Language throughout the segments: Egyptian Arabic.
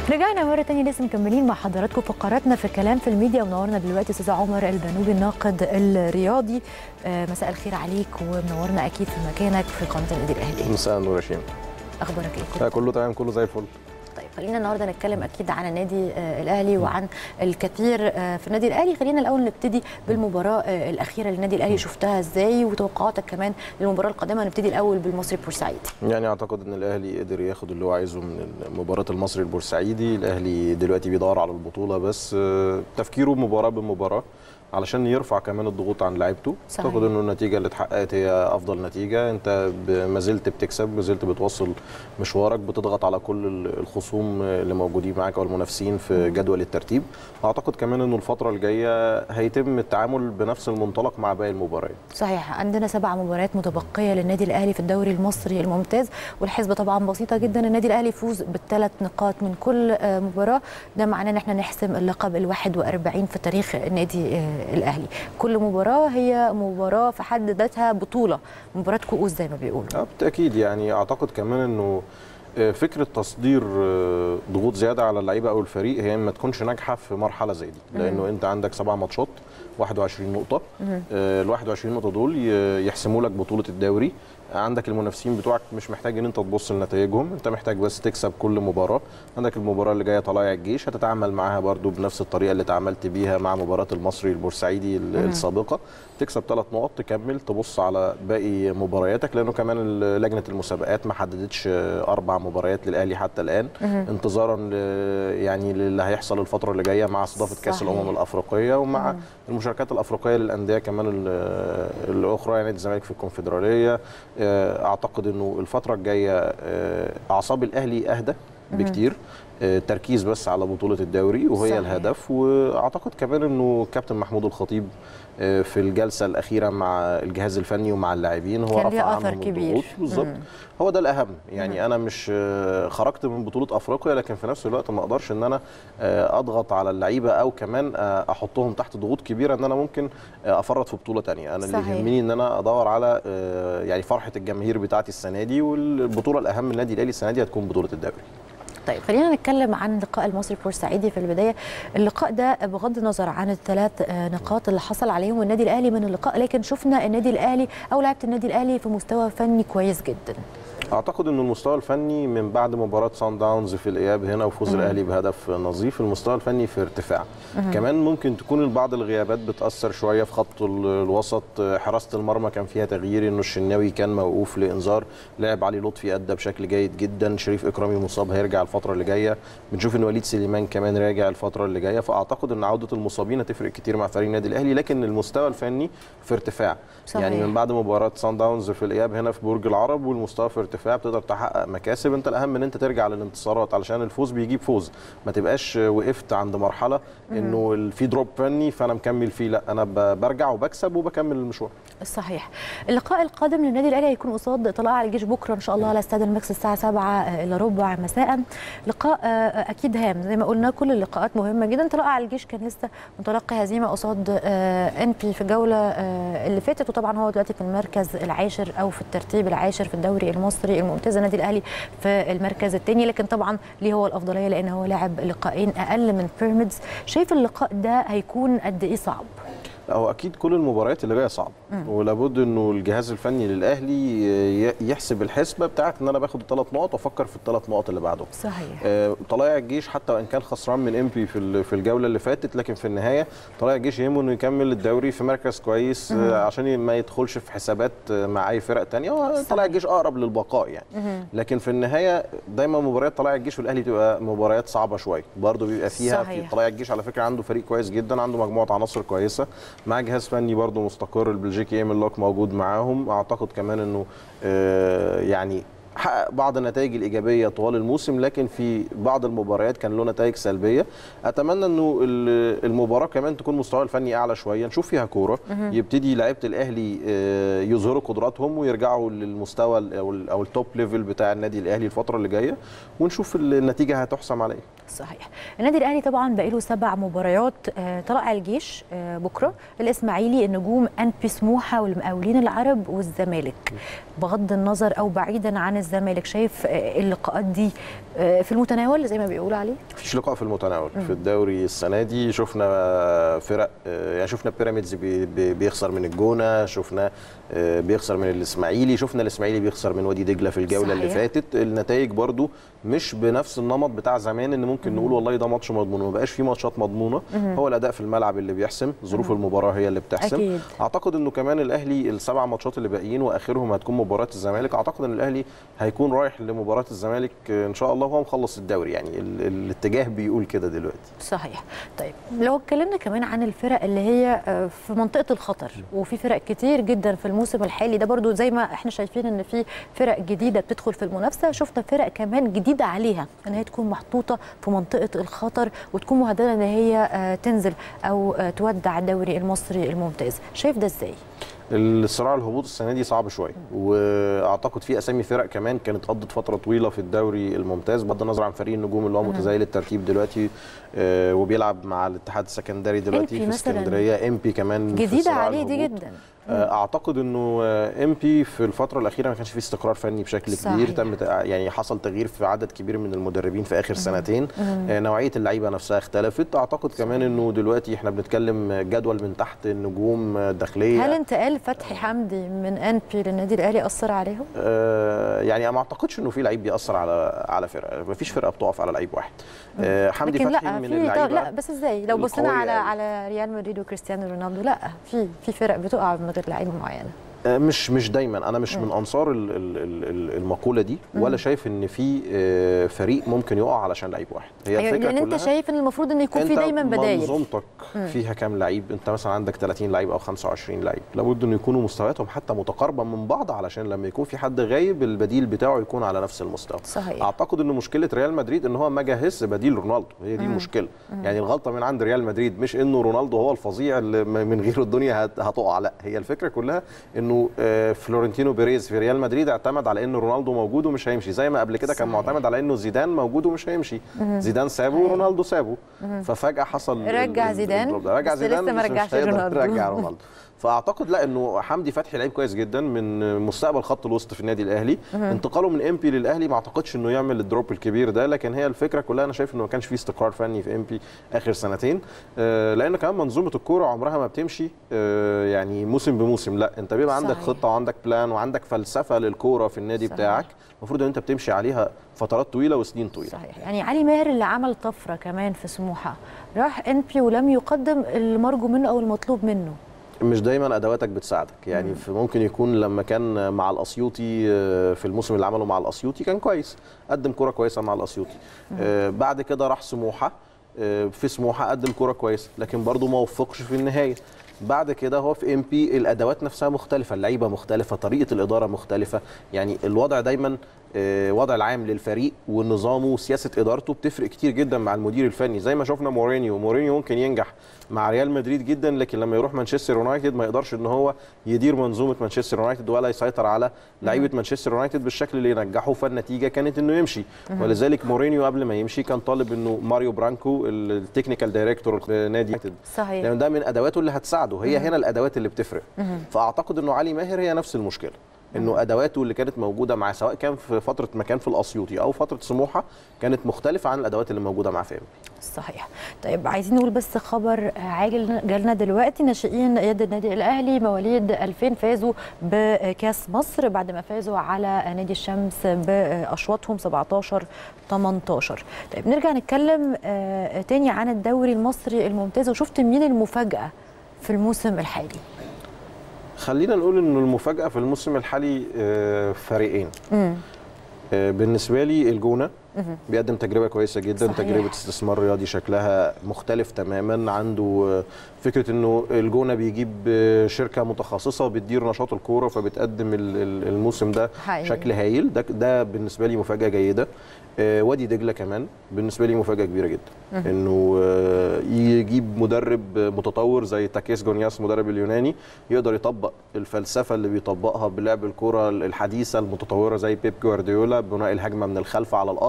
رجعنا مرة تانية لسه مكملين مع حضراتكم فقراتنا في كلام في الميديا ومنورنا دلوقتي استاذ عمر البنوبي الناقد الرياضي آه، مساء الخير عليك ومنورنا اكيد في مكانك في قناة النادي الاهلي مساء النور يا شيماء اخبارك ايه كله لا كله تمام كله زي الفل طيب خلينا النهارده نتكلم اكيد عن النادي آه، الاهلي وعن الكثير آه، في النادي الاهلي خلينا الاول نبتدي بالمباراه آه، الاخيره للنادي الاهلي شفتها ازاي وتوقعاتك كمان للمباراه القادمه نبتدي الاول بالمصري بورسعيد يعني اعتقد ان الاهلي قدر ياخد اللي هو عايزه من مباراه المصري البورسعيدي الاهلي دلوقتي بيدور على البطوله بس آه، تفكيره مباراه بمباراه علشان يرفع كمان الضغوط عن لعيبته صحيح. اعتقد انه النتيجه اللي اتحققت هي افضل نتيجه انت ب- ما زلت بتكسب ما زلت بتوصل مشوارك بتضغط على كل ال- الخصوم اللي موجودين معاك او المنافسين في جدول الترتيب اعتقد كمان انه الفتره الجايه هيتم التعامل بنفس المنطلق مع باقي المباريات صحيح عندنا سبع مباريات متبقيه للنادي الاهلي في الدوري المصري الممتاز والحسبه طبعا بسيطه جدا النادي الاهلي يفوز بالثلاث نقاط من كل آه، مباراه ده معناه ان احنا نحسم اللقب ال 41 في تاريخ النادي آه، الاهلي كل مباراه هي مباراه في حد ذاتها بطوله مباراه كؤوس زي ما بيقولوا اه بالتاكيد يعني اعتقد كمان انه آه، فكره تصدير آه، ضغوط زياده على اللعيبه او الفريق هي ما تكونش ناجحه في مرحله زي دي لانه انت عندك سبع ماتشات 21 نقطه ال 21 نقطه دول ي- يحسموا لك بطوله الدوري عندك المنافسين بتوعك مش محتاج ان انت تبص لنتائجهم انت محتاج بس تكسب كل مباراه عندك المباراه اللي جايه طلائع الجيش هتتعامل معاها برضو بنفس الطريقه اللي تعاملت بيها مع مباراه المصري البورسعيدي ال- السابقه تكسب ثلاث نقط تكمل تبص على باقي مبارياتك لانه كمان ال- لجنه المسابقات ما حددتش آه، اربع مباريات للاهلي حتى الان انتظارا ل يعني للي هيحصل الفتره اللي جايه مع استضافه كاس صحيح. الامم الافريقيه ومع المشاركات الافريقيه للانديه كمان ال- الاخرى يعني الزمالك في الكونفدراليه آه، اعتقد انه الفتره الجايه آه، اعصاب الاهلي اهدى بكتير آه، تركيز بس على بطوله الدوري وهي صحيح. الهدف واعتقد كمان انه كابتن محمود الخطيب آه، في الجلسه الاخيره مع الجهاز الفني ومع اللاعبين هو كان رفع ليه أثر عنهم كبير. الضغوط بالظبط هو ده الاهم يعني انا مش آه، خرجت من بطوله افريقيا لكن في نفس الوقت ما اقدرش ان انا آه، اضغط على اللعيبه او كمان آه، احطهم تحت ضغوط كبيره ان انا ممكن آه، افرط في بطوله تانية انا اللي صحيح. يهمني ان انا ادور على آه، يعني فرحه الجماهير بتاعتي السنه دي والبطوله الاهم للنادي الاهلي السنه دي هتكون بطوله الدوري طيب خلينا نتكلم عن لقاء المصري البورسعيدي في البدايه اللقاء ده بغض النظر عن الثلاث آه، نقاط اللي حصل عليهم النادي الاهلي من اللقاء لكن شفنا النادي الاهلي او لعيبه النادي الاهلي في مستوى فني كويس جدا اعتقد ان المستوى الفني من بعد مباراه سان داونز في الاياب هنا وفوز الاهلي بهدف نظيف المستوى الفني في ارتفاع كمان ممكن تكون بعض الغيابات بتاثر شويه في خط ال- الوسط حراسه المرمى كان فيها تغيير انه الشناوي كان موقوف لانذار لعب علي لطفي ادى بشكل جيد جدا شريف اكرامي مصاب هيرجع الفتره اللي جايه بنشوف ان وليد سليمان كمان راجع الفتره اللي جايه فاعتقد ان عوده المصابين هتفرق كتير مع فريق النادي الاهلي لكن المستوى الفني في ارتفاع صحيح. يعني من بعد مباراه سان داونز في الاياب هنا في برج العرب والمستوى في ارتفاع بتقدر تحقق مكاسب انت الاهم ان انت ترجع للانتصارات علشان الفوز بيجيب فوز ما تبقاش وقفت عند مرحله انه ال- في دروب فني فانا مكمل فيه لا انا ب- برجع وبكسب وبكمل المشوار صحيح اللقاء القادم للنادي الاهلي هيكون قصاد طلائع الجيش بكره ان شاء الله على استاد الماكس الساعه 7 الا ربع مساء لقاء آه، اكيد هام زي ما قلنا كل اللقاءات مهمه جدا طلائع الجيش كان لسه متلقي هزيمه قصاد ان بي في الجوله آه، اللي فاتت وطبعا هو دلوقتي في المركز العاشر او في الترتيب العاشر في الدوري المصري الممتاز النادي الاهلي في المركز الثاني لكن طبعا ليه هو الافضليه لان هو لعب لقاءين اقل من بيراميدز شايف اللقاء ده هيكون قد ايه صعب لا هو اكيد كل المباريات اللي جايه صعبه ولابد انه الجهاز الفني للاهلي ي- يحسب الحسبه بتاعت ان انا باخد الثلاث نقط وافكر في الثلاث نقط اللي بعدهم صحيح آه، طلائع الجيش حتى وان كان خسران من امبي في ال- في الجوله اللي فاتت لكن في النهايه طلائع الجيش يهمه انه يكمل الدوري في مركز كويس آه، عشان ما يدخلش في حسابات آه، مع اي فرق تانية هو طلائع الجيش اقرب للبقاء يعني لكن في النهايه دايما مباريات طلائع الجيش والاهلي بتبقى مباريات صعبه شويه برضه بيبقى فيها صحيح. في طلائع الجيش على فكره عنده فريق كويس جدا عنده مجموعه عناصر كويسه مع جهاز فني برضه مستقر البلجيكي ايمن لوك موجود معاهم اعتقد كمان انه آه، يعني حقق بعض النتائج الايجابيه طوال الموسم لكن في بعض المباريات كان له نتائج سلبيه اتمنى انه ال- المباراه كمان تكون مستوى الفني اعلى شويه نشوف فيها كوره يبتدي لعيبه الاهلي آه، يظهروا قدراتهم ويرجعوا للمستوى ال- او ال- او التوب ليفل بتاع النادي الاهلي الفتره اللي جايه ونشوف النتيجه هتحسم على ايه صحيح النادي الاهلي طبعا باقي له سبع مباريات آه، طلائع الجيش آه، بكره الاسماعيلي النجوم انبي سموحه والمقاولين العرب والزمالك بغض النظر او بعيدا عن والزمالك شايف آه، اللقاءات دي آه، في المتناول زي ما بيقولوا عليه مفيش لقاء في المتناول في الدوري السنه دي شفنا فرق آه، يعني شفنا بيراميدز بي- بي- بيخسر من الجونه شفنا آه، بيخسر من الاسماعيلي شفنا الاسماعيلي بيخسر من وادي دجله في الجوله اللي صحيح. فاتت النتائج برضو مش بنفس النمط بتاع زمان ان ممكن نقول والله ده ماتش مضمون ما بقاش في ماتشات مضمونه هو الاداء في الملعب اللي بيحسم ظروف المباراه هي اللي بتحسم أكيد. اعتقد انه كمان الاهلي السبع ماتشات اللي باقيين واخرهم هتكون مباراه الزمالك اعتقد ان الاهلي هيكون رايح لمباراه الزمالك آه، ان شاء الله وهو مخلص الدوري يعني ال- الاتجاه بيقول كده دلوقتي صحيح طيب لو اتكلمنا كمان عن الفرق اللي هي آه، في منطقه الخطر وفي فرق كتير جدا في الموسم الحالي ده برضو زي ما احنا شايفين ان في فرق جديده بتدخل في المنافسه شفنا فرق كمان جديده عليها ان هي تكون محطوطه في منطقه الخطر وتكون مهدده ان هي آه، تنزل او آه، تودع الدوري المصري الممتاز شايف ده ازاي الصراع الهبوط السنه دي صعب شويه واعتقد في اسامي فرق كمان كانت قضت فتره طويله في الدوري الممتاز بغض النظر عن فريق النجوم اللي هو متزايل الترتيب دلوقتي آه، وبيلعب مع الاتحاد السكندري دلوقتي إمبي في مثلاً. اسكندريه ام بي كمان في جديده صراع عليه دي الهبوط. جدا آه، اعتقد انه ام بي في الفتره الاخيره ما كانش فيه استقرار فني بشكل صحيح. كبير تم تق- يعني حصل تغيير في عدد كبير من المدربين في اخر سنتين آه، نوعيه اللعيبه نفسها اختلفت اعتقد كمان انه دلوقتي احنا بنتكلم جدول من تحت النجوم آه، داخليه هل انتقال فتحي حمدي من انبي للنادي الاهلي اثر عليهم آه، يعني ما اعتقدش انه في لعيب بيأثر على على فرقه ما فيش فرقه بتقف على لعيب واحد آه، حمدي لكن فتحي لا من في طب اللعيبه لا بس ازاي لو بصينا القوية على أوي. على ريال مدريد وكريستيانو رونالدو لا في في فرق بتقع من غير لعيبه معينه آه، مش مش دايما انا مش من انصار ال- ال- ال- ال- المقوله دي ولا شايف ان في آه، فريق ممكن يقع علشان لعيب واحد هي أيوة، الفكره لان كلها انت شايف ان المفروض ان يكون في انت دايما بدايل منظومتك فيها كام لعيب انت مثلا عندك 30 لعيب او 25 لعيب لابد ان يكونوا مستوياتهم حتى متقاربه من بعض علشان لما يكون في حد غايب البديل بتاعه يكون على نفس المستوى صحيح. اعتقد ان مشكله ريال مدريد ان هو ما جهزش بديل رونالدو هي دي المشكله يعني الغلطه من عند ريال مدريد مش انه رونالدو هو الفظيع اللي م- من غيره الدنيا هت- هتقع لا هي الفكره كلها انه آه، فلورنتينو بيريز في ريال مدريد اعتمد على ان رونالدو موجود ومش هيمشي زي ما قبل كده كان صحيح. معتمد على انه زيدان موجود ومش هيمشي زيدان سابه صحيح. ورونالدو سابه ففجاه حصل ال- رجع ال- زيدان، الدروب ده. رجع بس زيدان لسه ما بس مش رجعش هيقدر رونالدو. يرجع رونالدو فاعتقد لا انه حمدي فتحي لعيب كويس جدا من مستقبل خط الوسط في النادي الاهلي انتقاله من ام بي للاهلي ما اعتقدش انه يعمل الدروب الكبير ده لكن هي الفكره كلها انا شايف انه ما كانش فيه استقرار فني في ام بي اخر سنتين آه، لان كمان منظومه الكوره عمرها ما بتمشي آه، يعني موسم بموسم لا انت بيبقى عندك صحيح. خطه وعندك بلان وعندك فلسفه للكوره في النادي صحيح. بتاعك المفروض ان انت بتمشي عليها فترات طويله وسنين طويله صحيح يعني علي ماهر اللي عمل طفره كمان في سموحه راح انبي ولم يقدم المرجو منه او المطلوب منه مش دايما ادواتك بتساعدك يعني في ممكن يكون لما كان مع الاسيوطي آه، في الموسم اللي عمله مع الاسيوطي كان كويس قدم كره كويسه مع الاسيوطي آه، بعد كده راح سموحه آه، في سموحه قدم كره كويسه لكن برضه ما وفقش في النهايه بعد كده هو في ام بي الادوات نفسها مختلفه اللعيبه مختلفه طريقه الاداره مختلفه يعني الوضع دايما آه، وضع العام للفريق ونظامه وسياسه ادارته بتفرق كتير جدا مع المدير الفني زي ما شفنا مورينيو مورينيو ممكن ينجح مع ريال مدريد جدا لكن لما يروح مانشستر يونايتد ما يقدرش ان هو يدير منظومه مانشستر يونايتد ولا يسيطر على لعيبه مانشستر يونايتد بالشكل اللي ينجحه فالنتيجه كانت انه يمشي ولذلك مورينيو قبل ما يمشي كان طالب انه ماريو برانكو التكنيكال دايركتور نادي يونايتد صحيح لان ده من ادواته اللي هتساعده هي هنا الادوات اللي بتفرق فاعتقد انه علي ماهر هي نفس المشكله انه ادواته اللي كانت موجوده معاه سواء كان في فتره ما كان في الاسيوطي او فتره سموحه كانت مختلفه عن الادوات اللي موجوده مع فهم صحيح طيب عايزين نقول بس خبر عاجل جالنا دلوقتي ناشئين يد النادي الاهلي مواليد 2000 فازوا بكاس مصر بعد ما فازوا على نادي الشمس باشواطهم 17 18 طيب نرجع نتكلم آه، تاني عن الدوري المصري الممتاز وشفت مين المفاجاه في الموسم الحالي خلينا نقول انه المفاجاه في الموسم الحالي آه، فريقين امم آه، بالنسبه لي الجونه بيقدم تجربه كويسه جدا صحيح. تجربه استثمار رياضي شكلها مختلف تماما عنده آه، فكره انه الجونه بيجيب آه، شركه متخصصه بتدير نشاط الكوره فبتقدم ال- ال- الموسم ده حقيقي. شكل هايل ده ده بالنسبه لي مفاجاه جيده آه، وادي دجله كمان بالنسبه لي مفاجاه كبيره جدا انه آه، يجيب مدرب متطور زي تاكيس جونياس مدرب اليوناني يقدر يطبق الفلسفه اللي بيطبقها بلعب الكره الحديثه المتطوره زي بيب جوارديولا بناء الهجمه من الخلف على الارض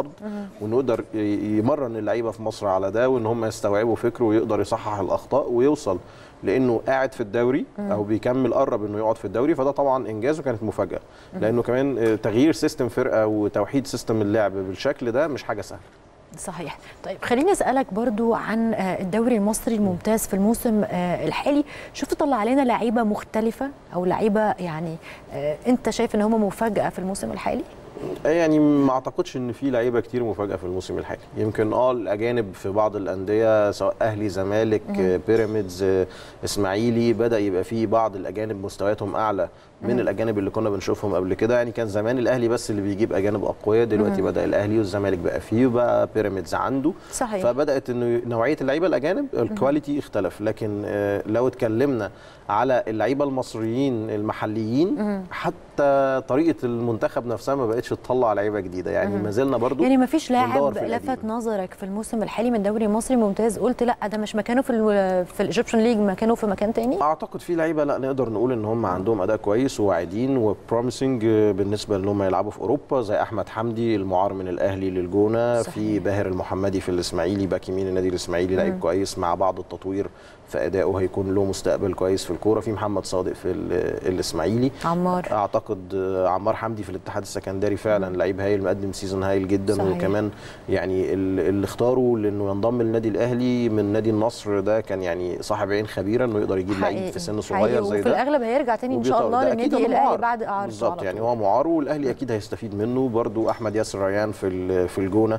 وانه يقدر ي- يمرن اللعيبه في مصر على ده وان هم يستوعبوا فكره ويقدر يصحح الاخطاء ويوصل لانه قاعد في الدوري او بيكمل قرب انه يقعد في الدوري فده طبعا انجاز وكانت مفاجاه لانه كمان آه، تغيير سيستم فرقه وتوحيد سيستم اللعب بالشكل ده مش حاجه سهله صحيح طيب خليني اسالك برضو عن آه، الدوري المصري الممتاز في الموسم آه، الحالي شفت طلع علينا لعيبه مختلفه او لعيبه يعني آه، انت شايف ان هم مفاجاه في الموسم الحالي يعني ما اعتقدش ان في لعيبه كتير مفاجاه في الموسم الحالي يمكن اه الاجانب في بعض الانديه سواء اهلي زمالك آه، بيراميدز آه، اسماعيلي بدا يبقى في بعض الاجانب مستوياتهم اعلى من الاجانب اللي كنا بنشوفهم قبل كده يعني كان زمان الاهلي بس اللي بيجيب اجانب اقوياء دلوقتي بدا الاهلي والزمالك بقى فيه وبقى بيراميدز عنده صحيح. فبدات انه نوعيه اللعيبه الاجانب الكواليتي اختلف لكن آه، لو اتكلمنا على اللعيبه المصريين المحليين حتى طريقه المنتخب نفسها ما بقتش تطلع لعيبه جديده يعني ما زلنا برضو يعني ما فيش لاعب بندور في القديم. لفت نظرك في الموسم الحالي من الدوري المصري الممتاز قلت لا ده مش مكانه في ال في الايجيبشن ليج مكانه في مكان تاني اعتقد في لعيبه لا نقدر نقول ان هم عندهم اداء كويس وواعدين وبروميسنج بالنسبه ان هم يلعبوا في اوروبا زي احمد حمدي المعار من الاهلي للجونه صحيح. في باهر المحمدي في الاسماعيلي باك يمين النادي الاسماعيلي لعيب كويس مع بعض التطوير في ادائه هيكون له مستقبل كويس في الكوره في محمد صادق في ال- الاسماعيلي عمار اعتقد آه، عمار حمدي في الاتحاد السكندري فعلا لعيب هايل مقدم سيزون هايل جدا صحيح. وكمان يعني ال- اللي اختاره لانه ينضم للنادي الاهلي من نادي النصر ده كان يعني صاحب عين خبيره انه يقدر يجيب لعيب حقيقي. في سن حقيقي. صغير زي وفي ده الاغلب هيرجع تاني ان شاء وبيطلع- الله ده أكيد للنادي إنه الاهلي معار. بعد اعارته بالظبط على يعني طول. هو معار والاهلي اكيد هيستفيد منه برضو احمد ياسر ريان في ال- في الجونه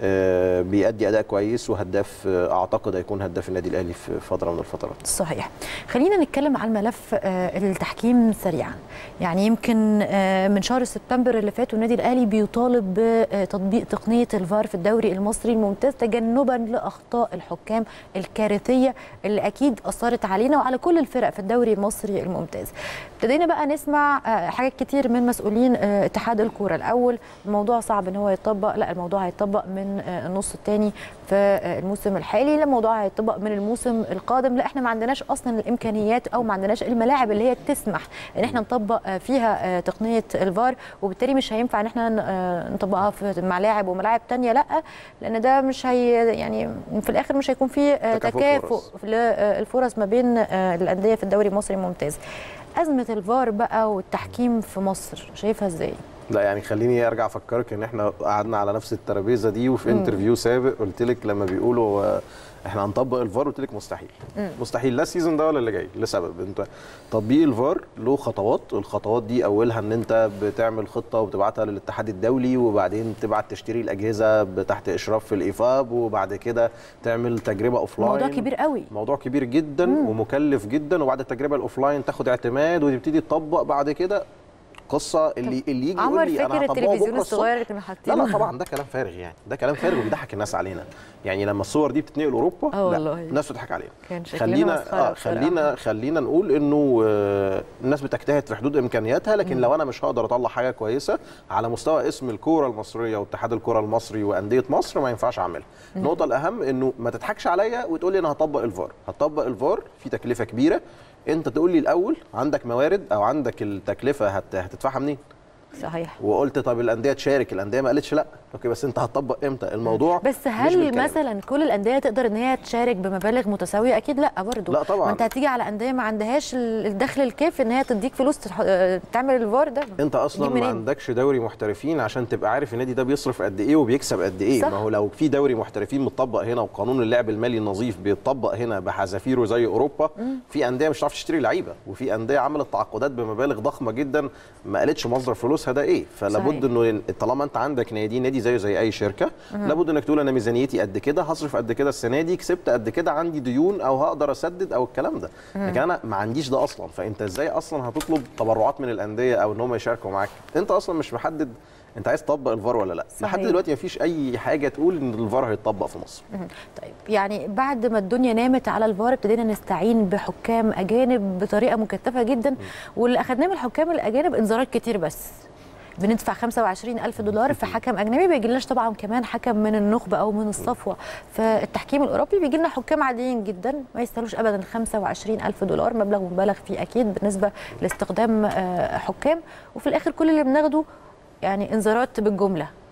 آه، بيأدي اداء كويس وهداف آه، اعتقد هيكون هداف النادي الاهلي في فتره من الفترات صحيح خلينا نتكلم عن ملف آه، التحكيم سريعا يعني يمكن آه، من شهر سبتمبر اللي فات والنادي الاهلي بيطالب بتطبيق تقنيه الفار في الدوري المصري الممتاز تجنبا لاخطاء الحكام الكارثيه اللي اكيد اثرت علينا وعلى كل الفرق في الدوري المصري الممتاز ابتدينا بقى نسمع آه، حاجات كتير من مسؤولين آه، اتحاد الكوره الاول الموضوع صعب ان هو يتطبق لا الموضوع هيتطبق من آه، النص الثاني في آه، الموسم الحالي لا الموضوع هيتطبق من الموسم القادم لا احنا ما عندناش اصلا الامكانيات او ما عندناش الملاعب اللي هي تسمح ان احنا نطبق آه، فيها آه، تقنيه الفار وبالتالي مش هينفع ان احنا آه، نطبقها في ملاعب وملاعب تانية لا لان ده مش هي يعني في الاخر مش هيكون في آه، تكافؤ تكافؤ فرص. للفرص ما بين آه، الانديه في الدوري المصري الممتاز ازمه الفار بقى والتحكيم في مصر شايفها ازاي لا يعني خليني ارجع افكرك ان احنا قعدنا على نفس الترابيزه دي وفي انترفيو سابق قلت لك لما بيقولوا آه، احنا هنطبق الفار قلت لك مستحيل مستحيل لا السيزون ده ولا اللي جاي لسبب انت تطبيق الفار له خطوات الخطوات دي اولها ان انت بتعمل خطه وبتبعتها للاتحاد الدولي وبعدين تبعت تشتري الاجهزه تحت اشراف في الايفاب وبعد كده تعمل تجربه اوف لاين موضوع كبير قوي موضوع كبير جدا ومكلف جدا وبعد التجربه الاوفلاين تاخد اعتماد وتبتدي تطبق بعد كده قصه اللي اللي يجي يقول عمر لي انا فاكر هطبقه التلفزيون بكره الصبح الصغير اللي كنا لا حاطينه لا طبعا ده كلام فارغ يعني ده كلام فارغ وبيضحك الناس علينا يعني لما الصور دي بتتنقل اوروبا آه لا والله. الناس بتضحك علينا كان شكلنا خلينا مسخرة آه بصراحة. خلينا خلينا نقول انه آه الناس بتجتهد في حدود امكانياتها لكن لو انا مش هقدر اطلع حاجه كويسه على مستوى اسم الكوره المصريه واتحاد الكوره المصري وانديه مصر ما ينفعش اعملها النقطه الاهم انه ما تضحكش عليا وتقول لي انا هطبق الفار هطبق الفار في تكلفه كبيره انت تقول لي الاول عندك موارد او عندك التكلفه هت... هتدفعها منين صحيح وقلت طب الانديه تشارك الانديه ما قالتش لا اوكي بس انت هتطبق امتى الموضوع بس مش هل بالكلام. مثلا كل الانديه تقدر ان هي تشارك بمبالغ متساويه اكيد لا برضه لا طبعاً. ما انت هتيجي على انديه ما عندهاش ال- الدخل الكافي ان هي تديك فلوس تح... آه، تعمل الفار ده انت اصلا تجيب ما منين؟ عندكش دوري محترفين عشان تبقى عارف النادي ده بيصرف قد ايه وبيكسب قد ايه صح. ما هو لو في دوري محترفين متطبق هنا وقانون اللعب المالي النظيف بيتطبق هنا بحذافيره زي اوروبا في انديه مش هتعرف تشتري لعيبه وفي انديه عملت تعاقدات بمبالغ ضخمه جدا ما قالتش مصدر فلوسها ده ايه فلابد صحيح. انه طالما انت عندك نادي نادي زيه زي اي شركه لابد انك تقول انا ميزانيتي قد كده هصرف قد كده السنه دي كسبت قد كده عندي ديون او هقدر اسدد او الكلام ده لكن انا ما عنديش ده اصلا فانت ازاي اصلا هتطلب تبرعات من الانديه او ان هم يشاركوا معاك انت اصلا مش محدد انت عايز تطبق الفار ولا لا صحيح. لحد دلوقتي مفيش اي حاجه تقول ان الفار هيتطبق في مصر مهم. طيب يعني بعد ما الدنيا نامت على الفار ابتدينا نستعين بحكام اجانب بطريقه مكثفه جدا واللي اخذناه من الحكام الاجانب انذارات كتير بس بندفع 25 ألف دولار في حكم أجنبي بيجي لناش طبعا كمان حكم من النخبة أو من الصفوة في التحكيم الأوروبي بيجي لنا حكام عاديين جدا ما يستاهلوش أبدا 25 ألف دولار مبلغ مبالغ فيه أكيد بالنسبة لاستخدام آه، حكام وفي الآخر كل اللي بناخده يعني انذارات بالجملة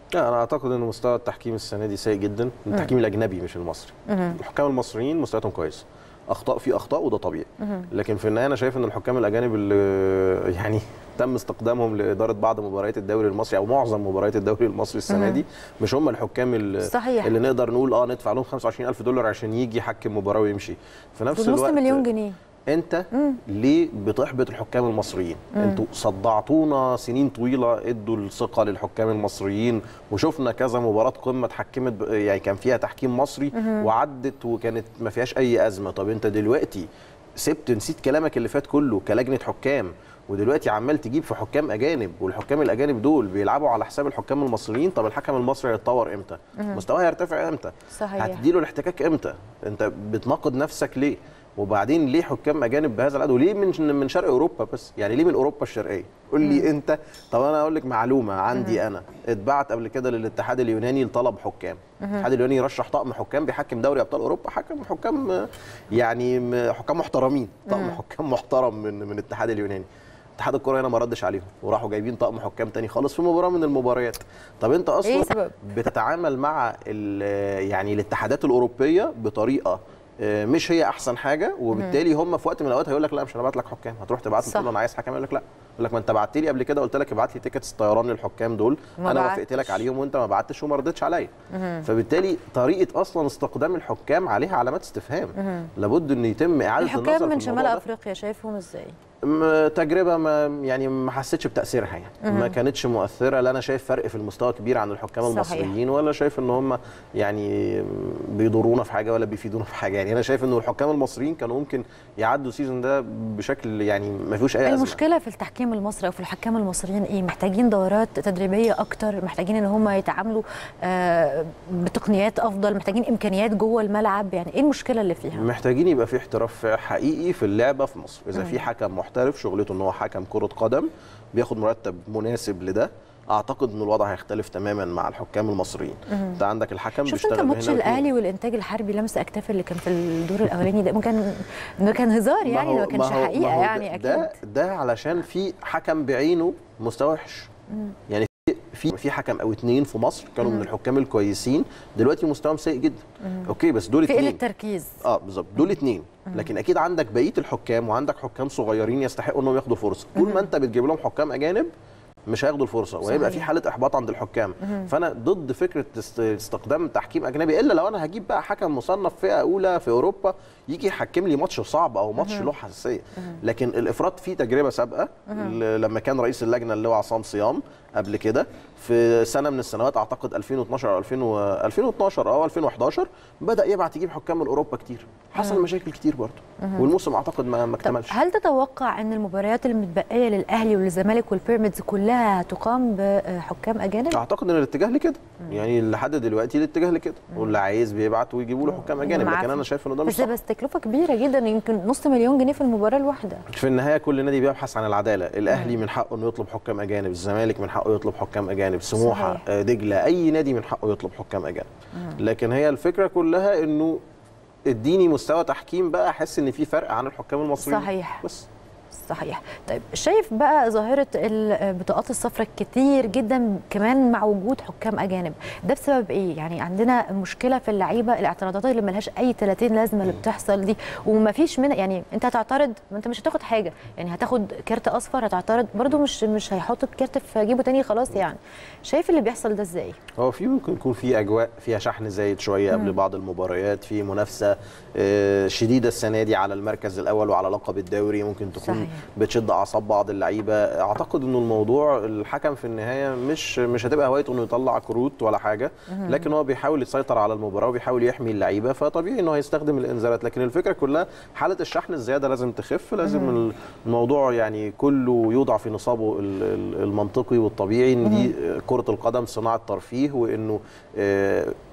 لا انا اعتقد ان مستوى التحكيم السنه دي سيء جدا التحكيم الاجنبي مش المصري الحكام المصريين مستوياتهم كويس اخطاء في اخطاء وده طبيعي لكن في النهايه انا شايف ان الحكام الاجانب اللي يعني تم استقدامهم لاداره بعض مباريات الدوري المصري او معظم مباريات الدوري المصري السنه دي مش هم الحكام اللي, صحيح. اللي نقدر نقول اه ندفع لهم 25000 دولار عشان يجي يحكم مباراه ويمشي في نفس نص الوقت مليون جنيه انت ليه بتحبط الحكام المصريين انتوا صدعتونا سنين طويله ادوا الثقه للحكام المصريين وشفنا كذا مباراه قمه اتحكمت ب- يعني كان فيها تحكيم مصري وعدت وكانت ما فيهاش اي ازمه طب انت دلوقتي سبت نسيت كلامك اللي فات كله كلجنه حكام ودلوقتي عمال تجيب في حكام اجانب والحكام الاجانب دول بيلعبوا على حساب الحكام المصريين طب الحكم المصري هيتطور امتى مستواه هيرتفع امتى صحيح. هتديله الاحتكاك امتى انت بتناقض نفسك ليه وبعدين ليه حكام اجانب بهذا العدد وليه من من شرق اوروبا بس يعني ليه من اوروبا الشرقيه قول لي انت طب انا اقول لك معلومه عندي انا اتبعت قبل كده للاتحاد اليوناني لطلب حكام الاتحاد اليوناني يرشح طقم حكام بيحكم دوري ابطال اوروبا حكم حكام آه، يعني م- حكام محترمين طقم حكام محترم من من الاتحاد اليوناني اتحاد الكره هنا ما ردش عليهم وراحوا جايبين طقم حكام تاني خالص في مباراه من المباريات طب انت اصلا إيه السبب؟ بتتعامل مع ال- يعني الاتحادات الاوروبيه بطريقه آه، مش هي احسن حاجه وبالتالي هم في وقت من الاوقات هيقول لك لا مش هنبعت لك حكام هتروح تبعت صح. تقول له انا عايز حكام يقول لك لا يقول لك ما انت بعت لي قبل كده قلت لك ابعت لي تيكتس طيران للحكام دول ما انا بعتش. وافقت لك عليهم وانت ما بعتش وما ردتش عليا فبالتالي طريقه اصلا استقدام الحكام عليها علامات استفهام لابد ان يتم اعاده النظر الحكام في من الموضوع شمال ده. افريقيا شايفهم ازاي م- تجربه ما يعني ما حسيتش بتاثيرها يعني ما كانتش مؤثره لا انا شايف فرق في المستوى كبير عن الحكام صحيح. المصريين ولا شايف ان هم يعني بيضرونا في حاجه ولا بيفيدونا في حاجه يعني انا شايف ان الحكام المصريين كانوا ممكن يعدوا السيزون ده بشكل يعني ما فيهوش اي ازمه المشكله في التحكيم المصري او في الحكام المصريين ايه محتاجين دورات تدريبيه اكتر محتاجين ان هم يتعاملوا آه، بتقنيات افضل محتاجين امكانيات جوه الملعب يعني ايه المشكله اللي فيها محتاجين يبقى في احتراف حقيقي في اللعبه في مصر اذا في حكم محترف شغلته ان هو حكم كره قدم بياخد مرتب مناسب لده اعتقد ان الوضع هيختلف تماما مع الحكام المصريين انت عندك الحكم شفت بيشتغل انت من ماتش هنا واتنين. الاهلي والانتاج الحربي لمس اكتاف اللي كان في الدور الاولاني ده ما كان ده كان هزار يعني هو- ما كانش هو- حقيقه هو يعني ده اكيد ده, ده علشان في حكم بعينه مستوى وحش يعني في في في حكم او اتنين في مصر كانوا من الحكام الكويسين دلوقتي مستواهم سيء جدا اوكي بس دول في قله اتنين تركيز اه بالظبط دول اتنين لكن اكيد عندك بقيه الحكام وعندك حكام صغيرين يستحقوا انهم ياخدوا فرصه طول ما انت بتجيب لهم حكام اجانب مش هياخدوا الفرصه وهيبقى في صحيح. حاله احباط عند الحكام فانا ضد فكره است- استخدام تحكيم اجنبي الا لو انا هجيب بقى حكم مصنف فئه اولى في اوروبا يجي يحكم لي ماتش صعب او ماتش له حساسيه لكن الافراط في تجربه سابقه ل- لما كان رئيس اللجنه اللي هو عصام صيام قبل كده في سنه من السنوات اعتقد 2012 او 2000 و- 2012 او 2011 بدا يبعت يجيب حكام من اوروبا كتير حصل مشاكل كتير برضه والموسم اعتقد ما ما طب اكتملش هل تتوقع ان المباريات المتبقيه للاهلي وللزمالك والبيراميدز كلها تقام بحكام اجانب؟ اعتقد ان الاتجاه لكده يعني لحد دلوقتي الاتجاه لكده واللي عايز بيبعت ويجيبوا له حكام اجانب معاك. لكن انا شايف انه ده مش بس صح بس تكلفه كبيره جدا يمكن نص مليون جنيه في المباراه الواحده في النهايه كل نادي بيبحث عن العداله الاهلي من حقه انه يطلب حكام اجانب الزمالك من حقه يطلب حكام اجانب سموحه صحيح. آه، دجله اي نادي من حقه يطلب حكام اجانب لكن هي الفكره كلها انه اديني مستوى تحكيم بقى احس ان في فرق عن الحكام المصريين صحيح. بس صحيح طيب شايف بقى ظاهره البطاقات الصفراء كتير جدا كمان مع وجود حكام اجانب ده بسبب ايه يعني عندنا مشكله في اللعيبه الاعتراضات اللي ملهاش اي 30 لازمه اللي بتحصل دي ومفيش من يعني انت هتعترض ما انت مش هتاخد حاجه يعني هتاخد كارت اصفر هتعترض برضو مش مش هيحط الكارت في جيبه تاني خلاص يعني شايف اللي بيحصل ده ازاي هو في ممكن يكون في اجواء فيها شحن زايد شويه قبل بعض المباريات في منافسه آه، شديده السنه دي على المركز الاول وعلى لقب الدوري ممكن تكون صحيح. بتشد اعصاب بعض اللعيبه اعتقد انه الموضوع الحكم في النهايه مش مش هتبقى هوايته انه يطلع كروت ولا حاجه لكن هو بيحاول يسيطر على المباراه وبيحاول يحمي اللعيبه فطبيعي انه هيستخدم الانذارات لكن الفكره كلها حاله الشحن الزياده لازم تخف لازم الموضوع يعني كله يوضع في نصابه ال- ال- المنطقي والطبيعي ان دي كره القدم صناعه ترفيه وانه آه،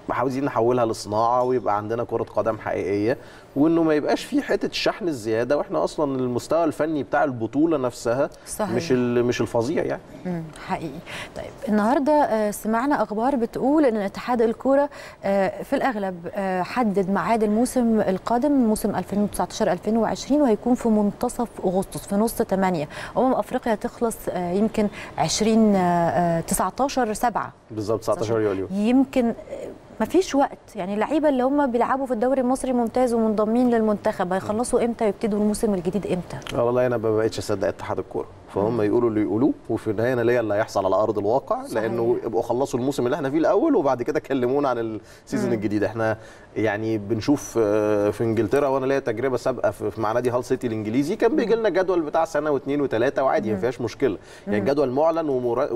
عاوزين نحولها لصناعه ويبقى عندنا كره قدم حقيقيه وانه ما يبقاش في حته الشحن الزياده واحنا اصلا المستوى الفني بتاع البطوله نفسها صحيح. مش ال- مش الفظيع يعني مم، حقيقي طيب النهارده آه، سمعنا اخبار بتقول ان اتحاد الكوره آه، في الاغلب آه، حدد ميعاد الموسم القادم موسم 2019 2020 وهيكون في منتصف اغسطس في نص 8 امم افريقيا تخلص آه، يمكن 20 آه، آه، 19 7 بالظبط 19 يوليو يمكن ما فيش وقت يعني اللعيبه اللي هم بيلعبوا في الدوري المصري ممتاز ومنضمين للمنتخب هيخلصوا امتى ويبتدوا الموسم الجديد امتى والله انا ما بقتش اصدق اتحاد الكوره فهم يقولوا اللي يقولوه وفي النهايه انا ليا اللي هيحصل على ارض الواقع صحيح. لانه يبقوا خلصوا الموسم اللي احنا فيه الاول وبعد كده كلمونا عن السيزون الجديد احنا يعني بنشوف آه، في انجلترا وانا ليا تجربه سابقه في في- مع نادي هال سيتي الانجليزي كان بيجي لنا جدول بتاع سنه واثنين وثلاثه وعادي ما فيهاش مشكله يعني جدول معلن ومرا-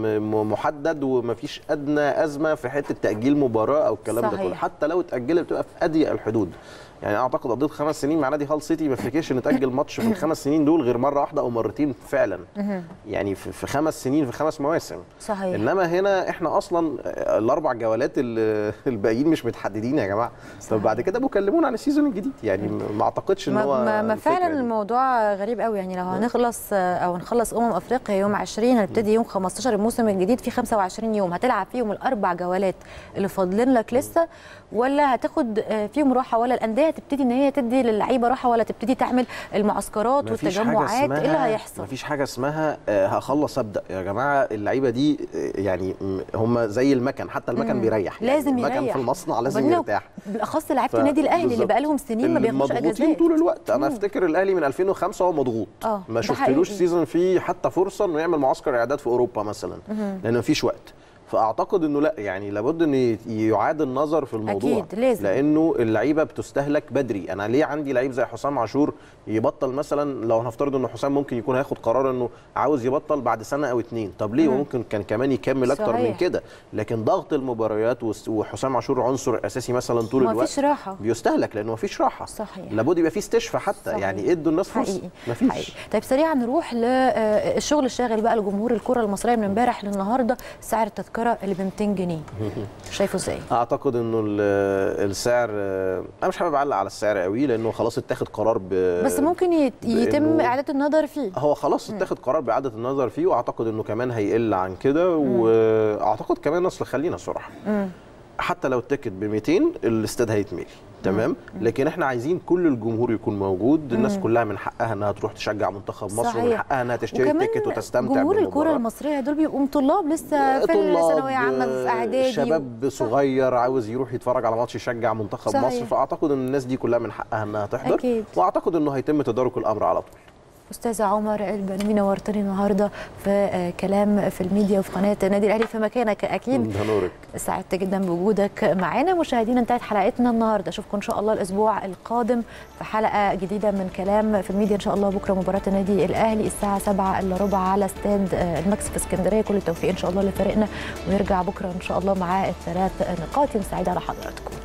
ومحدد ومفيش ادنى ازمه في حته تاجيل مباراه او الكلام ده صحيح. كله حتى لو اتاجلت بتبقى في اضيق الحدود يعني اعتقد قضيت خمس سنين مع نادي هال سيتي ما افتكرش نتاجل ماتش في الخمس سنين دول غير مره واحده او مرتين فعلا يعني في في خمس سنين في خمس مواسم صحيح انما هنا احنا اصلا الاربع جولات ال- الباقيين مش متحددين يا جماعه طب بعد كده بكلمونا عن السيزون الجديد يعني ما اعتقدش ان ما, هو ما, ما الفكرة فعلا دي. الموضوع غريب قوي يعني لو هنخلص آه، او نخلص امم افريقيا يوم 20 هنبتدي يوم 15 الموسم الجديد في 25 يوم هتلعب فيهم الاربع جولات اللي فاضلين لك لسه ولا هتاخد آه، فيهم راحه ولا الانديه هتبتدي ان هي تدي للعيبه راحه ولا تبتدي تعمل المعسكرات مفيش حاجة والتجمعات ايه اللي اسمها- هيحصل مفيش حاجه اسمها آه، هخلص ابدا يا جماعه اللعيبه دي آه، يعني م- هم زي المكن حتى المكن بيريح يعني لازم المكن يريح في المصنع لازم وبعدين لو- يرتاح بالاخص لعيبه ف- النادي الاهلي اللي بالظبط. بقى لهم سنين ما بياخدوش مضغوطين اجازات طول الوقت انا مم. افتكر الاهلي من 2005 هو مضغوط آه، ما ده شفتلوش حقيقي. سيزون فيه حتى فرصه انه يعمل معسكر اعداد في اوروبا مثلا لان مفيش وقت فاعتقد انه لا يعني لابد ان ي- يعاد النظر في الموضوع أكيد، لازم. لانه اللعيبه بتستهلك بدري انا ليه عندي لعيب زي حسام عاشور يبطل مثلا لو هنفترض انه حسام ممكن يكون هياخد قرار انه عاوز يبطل بعد سنه او اتنين طب ليه وممكن كان كمان يكمل اكتر من صحيح. كده لكن ضغط المباريات وس- وحسام عاشور عنصر اساسي مثلا طول ما الوقت فيش راحه بيستهلك لانه مفيش راحه صحيح. لابد يبقى في استشفاء حتى صحيح. يعني ادوا الناس فرصه حقيقي مفيش حقيقي. طيب سريعا نروح للشغل الشاغل بقى لجمهور الكره المصريه من امبارح للنهارده سعر التذكره اللي ب 200 جنيه شايفه ازاي؟ اعتقد انه ال- السعر انا مش حابب اعلق على السعر قوي لانه خلاص اتاخد قرار ب بس ممكن يت- يتم بإنه- اعاده النظر فيه هو خلاص اتاخد قرار باعاده النظر فيه واعتقد انه كمان هيقل عن كده واعتقد كمان اصل خلينا صراحه حتى لو التيكت ب 200 الاستاد هيتملي تمام لكن احنا عايزين كل الجمهور يكون موجود الناس كلها من حقها انها تروح تشجع منتخب مصر ومن صحيح. حقها انها تشتري وكمان التيكت وتستمتع جمهور الكره بالمباراة. المصريه دول بيبقوا طلاب لسه في طلاب ثانويه عامه في اعدادي شباب صغير عاوز يروح يتفرج على ماتش يشجع منتخب صحيح. مصر فاعتقد ان الناس دي كلها من حقها انها تحضر أكيد. واعتقد انه هيتم تدارك الامر على طول استاذ عمر البنوي نورتني النهارده في آه، كلام في الميديا وفي قناه النادي الاهلي في مكانك اكيد ده نورك سعدت جدا بوجودك معانا مشاهدينا انتهت حلقتنا النهارده اشوفكم ان شاء الله الاسبوع القادم في حلقه جديده من كلام في الميديا ان شاء الله بكره مباراه النادي الاهلي الساعه 7 الا ربع على استاد آه، الماكس في اسكندريه كل التوفيق ان شاء الله لفريقنا ونرجع بكره ان شاء الله مع الثلاث نقاط يوم سعيد على حضراتكم